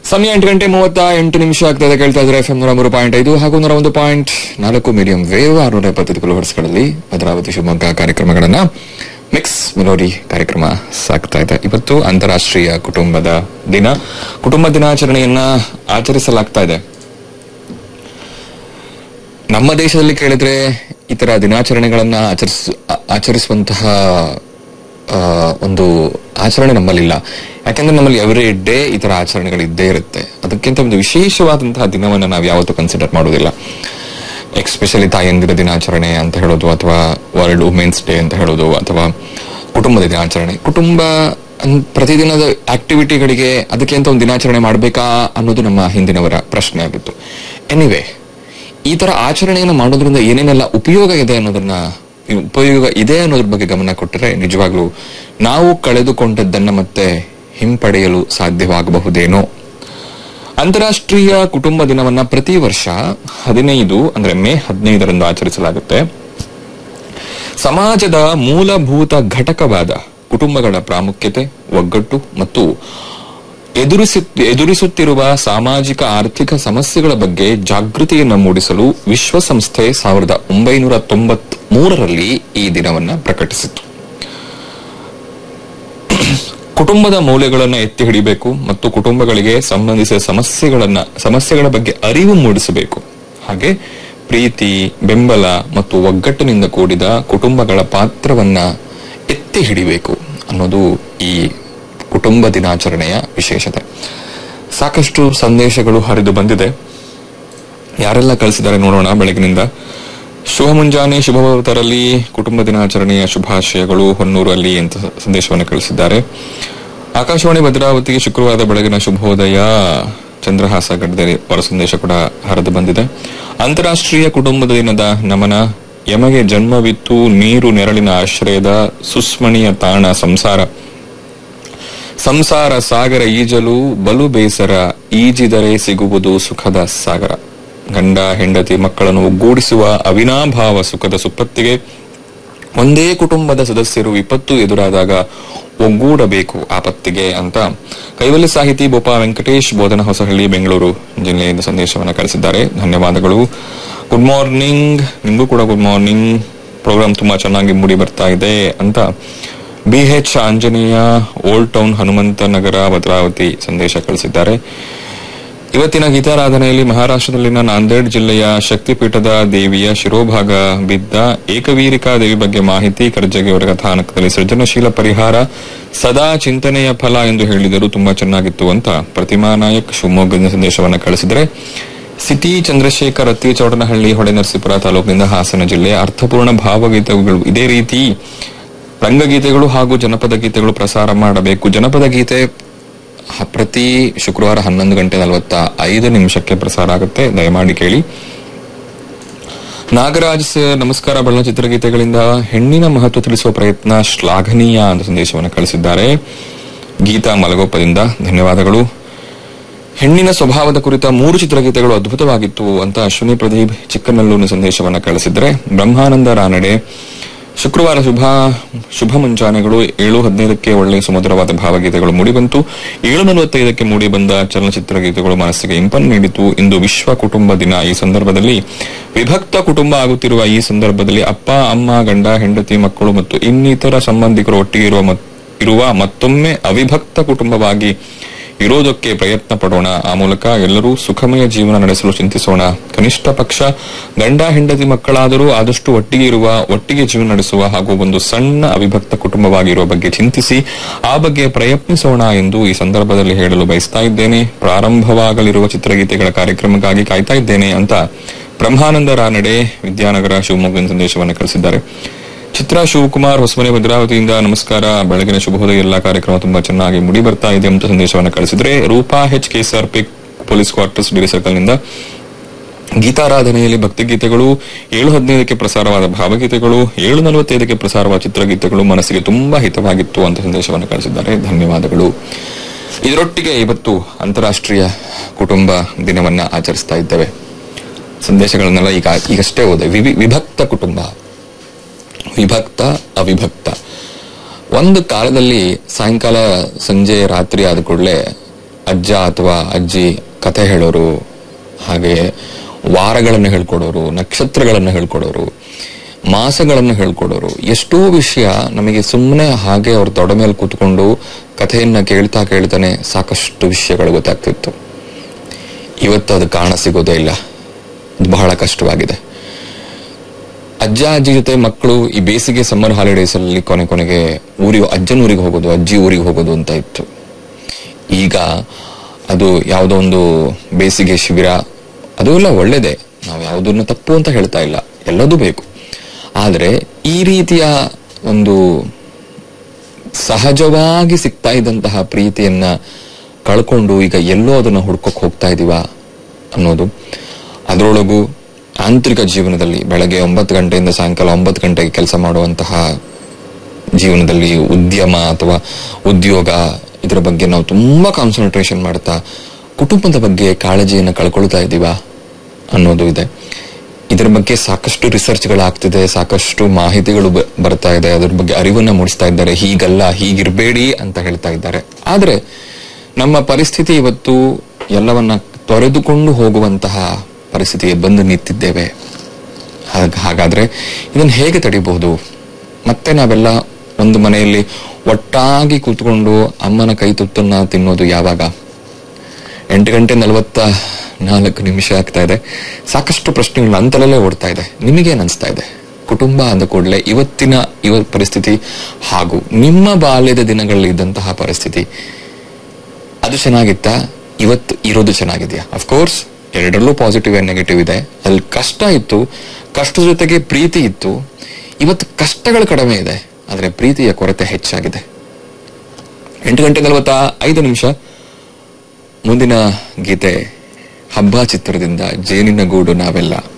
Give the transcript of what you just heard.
ಸಮಯ ಎಂಟು ಗಂಟೆ ಮೂವತ್ತ ಎಂಟು ನಿಮಿಷ ಆಗ್ತದೆ ಕೇಳ್ತಾ ಇದ್ರೆ ಎಫ್ ನೂರ ಮೂರು ಪಾಯಿಂಟ್ ಐದು ಹಾಗೂ ನೂರ ಒಂದು ಪಾಯಿಂಟ್ ನಾಲ್ಕು ಮೀಡಿಯಂ ವೇವ್ ಆರುನೂರ ಎಪ್ಪತ್ತೈದು ಕಿಲೋಹರ್ಸ್ಗಳಲ್ಲಿ ಭದ್ರಾವತಿ ಶಿವಮೊಗ್ಗ ಕಾರ್ಯಕ್ರಮಗಳನ್ನ ಮಿಕ್ಸ್ ಮೆಲೋಡಿ ಕಾರ್ಯಕ್ರಮ ಸಾಗ್ತಾ ಇದೆ ಇವತ್ತು ಅಂತಾರಾಷ್ಟ್ರೀಯ ಕುಟುಂಬದ ದಿನ ಕುಟುಂಬ ದಿನಾಚರಣೆಯನ್ನ ಆಚರಿಸಲಾಗ್ತಾ ಇದೆ ನಮ್ಮ ದೇಶದಲ್ಲಿ ಕೇಳಿದ್ರೆ ಈ ತರ ದಿನಾಚರಣೆಗಳನ್ನ ಆಚರಿಸ ಆ- ಆಚರಿಸುವಂತಹ ಆ, ಒಂದು ಆಚರಣೆ ನಮ್ಮಲ್ಲಿಲ್ಲ ಯಾಕಂದ್ರೆ ನಮ್ಮಲ್ಲಿ ಎವ್ರಿ ಡೇ ಈ ತರ ಆಚರಣೆಗಳು ಇದ್ದೇ ಇರುತ್ತೆ ಅದಕ್ಕಿಂತ ಒಂದು ವಿಶೇಷವಾದಂತಹ ದಿನವನ್ನ ನಾವು ಯಾವತ್ತೂ ಕನ್ಸಿಡರ್ ಮಾಡೋದಿಲ್ಲ ಎಕ್ಸ್ಪೆಷಲಿ ತಾಯಂದಿರ ದಿನಾಚರಣೆ ಅಂತ ಹೇಳೋದು ಅಥವಾ ವರ್ಲ್ಡ್ ವುಮೆನ್ಸ್ ಡೇ ಅಂತ ಹೇಳೋದು ಅಥವಾ ಕುಟುಂಬದ ದಿನಾಚರಣೆ ಕುಟುಂಬ ಅನ್- ಪ್ರತಿದಿನದ ಆಕ್ಟಿವಿಟಿಗಳಿಗೆ ಅದಕ್ಕೆ ಅಂತ ಒಂದು ದಿನಾಚರಣೆ ಮಾಡಬೇಕಾ ಅನ್ನೋದು ನಮ್ಮ ಹಿಂದಿನವರ ಪ್ರಶ್ನೆ ಆಗಿತ್ತು ಎನಿವೆ ಈ ತರ ಆಚರಣೆಯನ್ನು ಮಾಡೋದ್ರಿಂದ ಏನೇನೆಲ್ಲ ಉಪಯೋಗ ಇದೆ ಅನ್ನೋದನ್ನ ಈ ಉಪಯೋಗ ಇದೆ ಅನ್ನೋದ್ರ ಬಗ್ಗೆ ಗಮನ ಕೊಟ್ಟರೆ ನಿಜವಾಗ್ಲೂ ನಾವು ಕಳೆದುಕೊಂಡದ್ದನ್ನ ಮತ್ತೆ ಹಿಂಪಡೆಯಲು ಸಾಧ್ಯವಾಗಬಹುದೇನೋ ಅಂತಾರಾಷ್ಟ್ರೀಯ ಕುಟುಂಬ ದಿನವನ್ನ ಪ್ರತಿ ವರ್ಷ ಹದಿನೈದು ಅಂದ್ರೆ ಮೇ ಹದಿನೈದರಂದು ಆಚರಿಸಲಾಗುತ್ತೆ ಸಮಾಜದ ಮೂಲಭೂತ ಘಟಕವಾದ ಕುಟುಂಬಗಳ ಪ್ರಾಮುಖ್ಯತೆ ಒಗ್ಗಟ್ಟು ಮತ್ತು ಎದುರಿಸಿ ಎದುರಿಸುತ್ತಿರುವ ಸಾಮಾಜಿಕ ಆರ್ಥಿಕ ಸಮಸ್ಯೆಗಳ ಬಗ್ಗೆ ಜಾಗೃತಿಯನ್ನು ಮೂಡಿಸಲು ವಿಶ್ವಸಂಸ್ಥೆ ಸಾವಿರದ ಒಂಬೈನೂರ ತೊಂಬತ್ ಮೂರರಲ್ಲಿ ಈ ದಿನವನ್ನ ಪ್ರಕಟಿಸಿತು ಕುಟುಂಬದ ಮೌಲ್ಯಗಳನ್ನು ಎತ್ತಿ ಹಿಡಿಬೇಕು ಮತ್ತು ಕುಟುಂಬಗಳಿಗೆ ಸಂಬಂಧಿಸಿದ ಸಮಸ್ಯೆಗಳನ್ನ ಸಮಸ್ಯೆಗಳ ಬಗ್ಗೆ ಅರಿವು ಮೂಡಿಸಬೇಕು ಹಾಗೆ ಪ್ರೀತಿ ಬೆಂಬಲ ಮತ್ತು ಒಗ್ಗಟ್ಟಿನಿಂದ ಕೂಡಿದ ಕುಟುಂಬಗಳ ಪಾತ್ರವನ್ನ ಎತ್ತಿ ಹಿಡಿಬೇಕು ಅನ್ನೋದು ಈ ಕುಟುಂಬ ದಿನಾಚರಣೆಯ ವಿಶೇಷತೆ ಸಾಕಷ್ಟು ಸಂದೇಶಗಳು ಹರಿದು ಬಂದಿದೆ ಯಾರೆಲ್ಲ ಕಳಿಸಿದ್ದಾರೆ ನೋಡೋಣ ಬೆಳಗಿನಿಂದ ಶುಭ ಮುಂಜಾನೆ ಶುಭವತರಲ್ಲಿ ಕುಟುಂಬ ದಿನಾಚರಣೆಯ ಶುಭಾಶಯಗಳು ಹೊನ್ನೂರಲ್ಲಿ ಅಂತ ಸಂದೇಶವನ್ನು ಕಳಿಸಿದ್ದಾರೆ ಆಕಾಶವಾಣಿ ಭದ್ರಾವತಿಗೆ ಶುಕ್ರವಾರದ ಬೆಳಗಿನ ಶುಭೋದಯ ಚಂದ್ರಹಾಸ ಗಡ್ಡೆ ಅವರ ಸಂದೇಶ ಕೂಡ ಹರಿದು ಬಂದಿದೆ ಅಂತಾರಾಷ್ಟ್ರೀಯ ಕುಟುಂಬದ ದಿನದ ನಮನ ಯಮಗೆ ಜನ್ಮವಿತ್ತು ನೀರು ನೆರಳಿನ ಆಶ್ರಯದ ಸುಸ್ಮಣಿಯ ತಾಣ ಸಂಸಾರ ಸಂಸಾರ ಸಾಗರ ಈಜಲು ಬಲು ಬೇಸರ ಈಜಿದರೆ ಸಿಗುವುದು ಸುಖದ ಸಾಗರ ಗಂಡ ಹೆಂಡತಿ ಮಕ್ಕಳನ್ನು ಒಗ್ಗೂಡಿಸುವ ಅವಿನಾಭಾವ ಸುಖದ ಸುಪ್ಪತ್ತಿಗೆ ಒಂದೇ ಕುಟುಂಬದ ಸದಸ್ಯರು ವಿಪತ್ತು ಎದುರಾದಾಗ ಒಗ್ಗೂಡಬೇಕು ಆಪತ್ತಿಗೆ ಅಂತ ಕೈವಲ್ಯ ಸಾಹಿತಿ ಬೋಪಾ ವೆಂಕಟೇಶ್ ಬೋಧನ ಹೊಸಹಳ್ಳಿ ಬೆಂಗಳೂರು ಜಿಲ್ಲೆಯಿಂದ ಸಂದೇಶವನ್ನು ಕಳಿಸಿದ್ದಾರೆ ಧನ್ಯವಾದಗಳು ಗುಡ್ ಮಾರ್ನಿಂಗ್ ನಿಮಗೂ ಕೂಡ ಗುಡ್ ಮಾರ್ನಿಂಗ್ ಪ್ರೋಗ್ರಾಮ್ ತುಂಬಾ ಚೆನ್ನಾಗಿ ಮೂಡಿ ಬರ್ತಾ ಇದೆ ಅಂತ BH Anjaneya old town Hanumantha Nagara Bhadravathi ಸಂದೇಶ ಕಳಿಸಿದ್ದಾರೆ ಇವತ್ತಿನ ಗೀತಾರಾಧನೆಯಲ್ಲಿ ಮಹಾರಾಷ್ಟ್ರದಲ್ಲಿನ ನಾಂದೇಡ್ ಜಿಲ್ಲೆಯ ಶಕ್ತಿಪೀಠದ ದೇವಿಯ ಶಿರೋಭಾಗ ಬಿದ್ದ ಏಕವೀರಿಕಾ ದೇವಿ ಬಗ್ಗೆ ಮಾಹಿತಿ ಕರ್ಜಗಿ ಅವರ ಕಥಾನಕದಲ್ಲಿ ಸೃಜನಶೀಲ ಪರಿಹಾರ ಸದಾ ಚಿಂತನೆಯ ಫಲ ಎಂದು ಹೇಳಿದರು ತುಂಬಾ ಚೆನ್ನಾಗಿತ್ತು ಅಂತ ಪ್ರತಿಮಾ ನಾಯಕ್ ಶಿವಮೊಗ್ಗದ ಸಂದೇಶವನ್ನು ಕಳಿಸಿದರೆ ಸಿಟಿ ಚಂದ್ರಶೇಖರ್ ಅತ್ತಿ ಚೌಡನಹಳ್ಳಿ ಹೊಳೆನರಸೀಪುರ ತಾಲೂಕಿನಿಂದ ಹಾಸನ ಜಿಲ್ಲೆ ಅರ್ಥಪೂರ್ಣ ಭಾವಗೀತೆಗಳು ಇದೇ ರೀತಿ ರಂಗಗೀತೆಗಳು ಹಾಗೂ ಜನಪದ ಗೀತೆಗಳು ಪ್ರಸಾರ ಮಾಡಬೇಕು ಜನಪದ ಗೀತೆ ಹ- ಪ್ರತಿ ಶುಕ್ರವಾರ ಹನ್ನೊಂದು ಗಂಟೆ ನಲವತ್ತ ಐದು ನಿಮಿಷಕ್ಕೆ ಪ್ರಸಾರ ಆಗುತ್ತೆ ದಯಮಾಡಿ ಕೇಳಿ ನಾಗರಾಜ್ ಸರ್, ನಮಸ್ಕಾರ ಬಣ್ಣ ಚಿತ್ರಗೀತೆಗಳಿಂದ ಹೆಣ್ಣಿನ ಮಹತ್ವ ತಿಳಿಸುವ ಪ್ರಯತ್ನ ಶ್ಲಾಘನೀಯ ಅಂತ ಸಂದೇಶವನ್ನು ಕಳಿಸಿದ್ದಾರೆ ಗೀತಾ ಮಲಗೋಪದಿಂದ ಧನ್ಯವಾದಗಳು ಹೆಣ್ಣಿನ ಸ್ವಭಾವದ ಕುರಿತ ಮೂರು ಚಿತ್ರಗೀತೆಗಳು ಅದ್ಭುತವಾಗಿತ್ತು ಅಂತ ಅಶ್ವಿನಿ ಪ್ರದೀಪ್ ಚಿಕ್ಕನಲ್ಲೂರಿನ ಸಂದೇಶವನ್ನು ಕಳಿಸಿದ್ರೆ ಬ್ರಹ್ಮಾನಂದ ರಾನಡೆ ಶುಕ್ರವಾರ ಶುಭ ಶುಭ ಮುಂಚಾನೆಗಳು ಏಳು ಹದಿನೈದಕ್ಕೆ ಒಳ್ಳೆಯ ಸುಮಧುರವಾದ ಭಾವಗೀತೆಗಳು ಮೂಡಿಬಂತು ಏಳು ನಲವತ್ತೈದಕ್ಕೆ ಮೂಡಿಬಂದ ಚಲನಚಿತ್ರ ಗೀತೆಗಳು ಮನಸ್ಸಿಗೆ ಇಂಪನ್ನು ನೀಡಿತು ಇಂದು ವಿಶ್ವ ಕುಟುಂಬ ದಿನ ಈ ಸಂದರ್ಭದಲ್ಲಿ ವಿಭಕ್ತ ಕುಟುಂಬ ಆಗುತ್ತಿರುವ ಈ ಸಂದರ್ಭದಲ್ಲಿ ಅಪ್ಪ ಅಮ್ಮ ಗಂಡ ಹೆಂಡತಿ ಮಕ್ಕಳು ಮತ್ತು ಇನ್ನಿತರ ಸಂಬಂಧಿಕರು ಒಟ್ಟಿಗೆ ಇರುವ ಮತ್- ಇರುವ ಮತ್ತೊಮ್ಮೆ ಅವಿಭಕ್ತ ಕುಟುಂಬವಾಗಿ ಇರೋದಕ್ಕೆ ಪ್ರಯತ್ನ ಪಡೋಣ ಆ ಮೂಲಕ ಎಲ್ಲರೂ ಸುಖಮಯ ಜೀವನ ನಡೆಸಲು ಚಿಂತಿಸೋಣ ಕನಿಷ್ಠ ಪಕ್ಷ ಗಂಡ ಹೆಂಡತಿ ಮಕ್ಕಳಾದರೂ ಆದಷ್ಟು ಒಟ್ಟಿಗೆ ಇರುವ ಒಟ್ಟಿಗೆ ಜೀವನ ನಡೆಸುವ ಹಾಗೂ ಒಂದು ಸಣ್ಣ ಅವಿಭಕ್ತ ಕುಟುಂಬವಾಗಿರುವ ಬಗ್ಗೆ ಚಿಂತಿಸಿ ಆ ಬಗ್ಗೆ ಪ್ರಯತ್ನಿಸೋಣ ಎಂದು ಈ ಸಂದರ್ಭದಲ್ಲಿ ಹೇಳಲು ಬಯಸ್ತಾ ಇದ್ದೇನೆ ಪ್ರಾರಂಭವಾಗಲಿರುವ ಚಿತ್ರಗೀತೆಗಳ ಕಾರ್ಯಕ್ರಮಕ್ಕಾಗಿ ಕಾಯ್ತಾ ಇದ್ದೇನೆ ಅಂತ ಬ್ರಹ್ಮಾನಂದ ರಾನಡೆ ವಿದ್ಯಾನಗರ ಶಿವಮೊಗ್ಗದ ಸಂದೇಶವನ್ನು ಕಳಿಸಿದ್ದಾರೆ ಚಿತ್ರಾ ಶಿವಕುಮಾರ್ ಹೊಸಮನೆ ಭದ್ರಾವತಿಯಿಂದ ನಮಸ್ಕಾರ ಬೆಳಗಿನ ಶುಭೋದಯ ಎಲ್ಲಾ ಕಾರ್ಯಕ್ರಮ ತುಂಬಾ ಚೆನ್ನಾಗಿ ಮುಡಿ ಬರ್ತಾ ಇದೆ ಅಂತ ಸಂದೇಶವನ್ನು ಕಳಿಸಿದ್ರೆ Roopa H KSR P police quarters ಡಿರಿ ಸರ್ಕಲ್ನಿಂದ ಗೀತಾರಾಧನೆಯಲ್ಲಿ ಭಕ್ತಿಗೀತೆಗಳು ಏಳು ಹದಿನೈದಕ್ಕೆ ಪ್ರಸಾರವಾದ ಭಾವಗೀತೆಗಳು ಏಳು ನಲವತ್ತೈದಕ್ಕೆ ಪ್ರಸಾರವಾದ ಚಿತ್ರಗೀತೆಗಳು ಮನಸ್ಸಿಗೆ ತುಂಬಾ ಹಿತವಾಗಿತ್ತು ಅಂತ ಸಂದೇಶವನ್ನು ಕಳಿಸಿದ್ದಾರೆ ಧನ್ಯವಾದಗಳು ಇದರೊಟ್ಟಿಗೆ ಇವತ್ತು ಅಂತಾರಾಷ್ಟ್ರೀಯ ಕುಟುಂಬ ದಿನವನ್ನ ಆಚರಿಸ್ತಾ ಇದ್ದೇವೆ ಸಂದೇಶಗಳನ್ನೆಲ್ಲ ಈಗ ಈಗಷ್ಟೇ ಓದೆ ವಿವಿ- ವಿಭಕ್ತ ಕುಟುಂಬ ವಿಭಕ್ತ ಅವಿಭಕ್ತ ಒಂದು ಕಾಲದಲ್ಲಿ ಸಾಯಂಕಾಲ ಸಂಜೆ ರಾತ್ರಿ ಆದ ಕೂಡಲೇ ಅಜ್ಜ ಅಥವಾ ಅಜ್ಜಿ ಕಥೆ ಹೇಳೋರು ಹಾಗೆ ವಾರಗಳನ್ನು ಹೇಳ್ಕೊಡೋರು ನಕ್ಷತ್ರಗಳನ್ನು ಹೇಳ್ಕೊಡೋರು ಮಾಸಗಳನ್ನು ಹೇಳ್ಕೊಡೋರು ಎಷ್ಟೋ ವಿಷಯ ನಮಗೆ ಸುಮ್ಮನೆ ಹಾಗೆ ಅವ್ರ ತೊಡ ಮೇಲೆ ಕೂತ್ಕೊಂಡು ಕಥೆಯನ್ನ ಕೇಳ್ತಾ ಕೇಳ್ತಾನೆ ಸಾಕಷ್ಟು ವಿಷಯಗಳು ಗೊತ್ತಾಗ್ತಿತ್ತು ಇವತ್ತು ಅದು ಕಾಣ ಸಿಗೋದೇ ಇಲ್ಲ ಅದು ಬಹಳ ಕಷ್ಟವಾಗಿದೆ ಅಜ್ಜ ಅಜ್ಜಿ ಜೊತೆ ಮಕ್ಕಳು ಈ ಬೇಸಿಗೆ ಸಮ್ಮರ್ ಹಾಲಿಡೇಸ್ ಅಲ್ಲಿ ಕೊನೆ ಕೊನೆಗೆ ಊರಿಗೆ ಅಜ್ಜನ ಊರಿಗೆ ಹೋಗೋದು ಅಜ್ಜಿ ಊರಿಗೆ ಹೋಗೋದು ಅಂತ ಇತ್ತು ಈಗ ಅದು ಯಾವುದೋ ಒಂದು ಬೇಸಿಗೆ ಶಿಬಿರ ಅದು ಎಲ್ಲ ಒಳ್ಳೇದೇ ನಾವು ಯಾವುದನ್ನು ತಪ್ಪು ಅಂತ ಹೇಳ್ತಾ ಇಲ್ಲ ಎಲ್ಲದೂ ಬೇಕು ಆದ್ರೆ ಈ ರೀತಿಯ ಒಂದು ಸಹಜವಾಗಿ ಸಿಗ್ತಾ ಇದ್ದಂತಹ ಪ್ರೀತಿಯನ್ನ ಕಳ್ಕೊಂಡು ಈಗ ಎಲ್ಲೋ ಅದನ್ನ ಹುಡ್ಕೋಕ್ ಹೋಗ್ತಾ ಇದೀವ ಅನ್ನೋದು ಅದರೊಳಗೂ ಆಂತರಿಕ ಜೀವನದಲ್ಲಿ ಬೆಳಗ್ಗೆ ಒಂಬತ್ತು ಗಂಟೆಯಿಂದ ಸಾಯಂಕಾಲ ಒಂಬತ್ತು ಗಂಟೆಗೆ ಕೆಲಸ ಮಾಡುವಂತಹ ಜೀವನದಲ್ಲಿ ಉದ್ಯಮ ಅಥವಾ ಉದ್ಯೋಗ ಇದರ ಬಗ್ಗೆ ನಾವು ತುಂಬಾ ಕಾನ್ಸಂಟ್ರೇಷನ್ ಮಾಡ್ತಾ ಕುಟುಂಬದ ಬಗ್ಗೆ ಕಾಳಜಿಯನ್ನು ಕಳ್ಕೊಳ್ತಾ ಇದ್ದೀವಾ ಅನ್ನೋದು ಇದೆ ಇದರ ಬಗ್ಗೆ ಸಾಕಷ್ಟು ರಿಸರ್ಚ್ಗಳಾಗ್ತಿದೆ ಸಾಕಷ್ಟು ಮಾಹಿತಿಗಳು ಬ- ಬರ್ತಾ ಇದೆ ಅದ್ರ ಬಗ್ಗೆ ಅರಿವನ್ನ ಮೂಡಿಸ್ತಾ ಇದ್ದಾರೆ ಹೀಗಲ್ಲ ಹೀಗಿರ್ಬೇಡಿ ಅಂತ ಹೇಳ್ತಾ ಇದ್ದಾರೆ ಆದ್ರೆ ನಮ್ಮ ಪರಿಸ್ಥಿತಿ ಇವತ್ತು ಎಲ್ಲವನ್ನ ತೊರೆದುಕೊಂಡು ಹೋಗುವಂತಹ ಪರಿಸ್ಥಿತಿಗೆ ಬಂದು ನಿಂತಿದ್ದೇವೆ ಹಾಗ್- ಹಾಗಾದ್ರೆ ಇದನ್ನ ಹೇಗೆ ತಡಿಬಹುದು ಮತ್ತೆ ನಾವೆಲ್ಲ ಒಂದು ಮನೆಯಲ್ಲಿ ಒಟ್ಟಾಗಿ ಕೂತ್ಕೊಂಡು ಅಮ್ಮನ ಕೈ ತುತ್ತನ್ನ ತಿನ್ನೋದು ಯಾವಾಗ ಎಂಟು ಗಂಟೆ ನಲವತ್ತ ನಾಲ್ಕು ನಿಮಿಷ ಆಗ್ತಾ ಇದೆ ಸಾಕಷ್ಟು ಪ್ರಶ್ನೆಗಳು ನನ್ನ ತಲೆಯಲ್ಲೇ ಓಡ್ತಾ ಇದೆ ನಿಮಗೇನ್ ಅನ್ಸ್ತಾ ಇದೆ ಕುಟುಂಬ ಅಂದ ಕೂಡಲೇ ಇವತ್ತಿನ ಇವ ಪರಿಸ್ಥಿತಿ ಹಾಗೂ ನಿಮ್ಮ ಬಾಲ್ಯದ ದಿನಗಳಲ್ಲಿ ಇದ್ದಂತಹ ಪರಿಸ್ಥಿತಿ ಅದು ಚೆನ್ನಾಗಿತ್ತಾ ಇವತ್ತು ಇರೋದು ಚೆನ್ನಾಗಿದೆಯಾ ಅಫ್ಕೋರ್ಸ್ ಎರಡರಲ್ಲೂ ಪಾಸಿಟಿವ್ ಅಂಡ್ ನೆಗೆಟಿವ್ ಇದೆ ಅಲ್ಲಿ ಕಷ್ಟ ಇತ್ತು ಕಷ್ಟದ ಜೊತೆಗೆ ಪ್ರೀತಿ ಇತ್ತು ಇವತ್ತು ಕಷ್ಟಗಳು ಕಡಿಮೆ ಇದೆ ಆದ್ರೆ ಪ್ರೀತಿಯ ಕೊರತೆ ಹೆಚ್ಚಾಗಿದೆ ಎಂಟು ಗಂಟೆ ನಲವತ್ತ ಐದು ನಿಮಿಷ ಮುಂದಿನ ಗೀತೆ ಹಬ್ಬ ಚಿತ್ರದಿಂದ ಜೇನಿನ ಗೂಡು ನಾವೆಲ್ಲ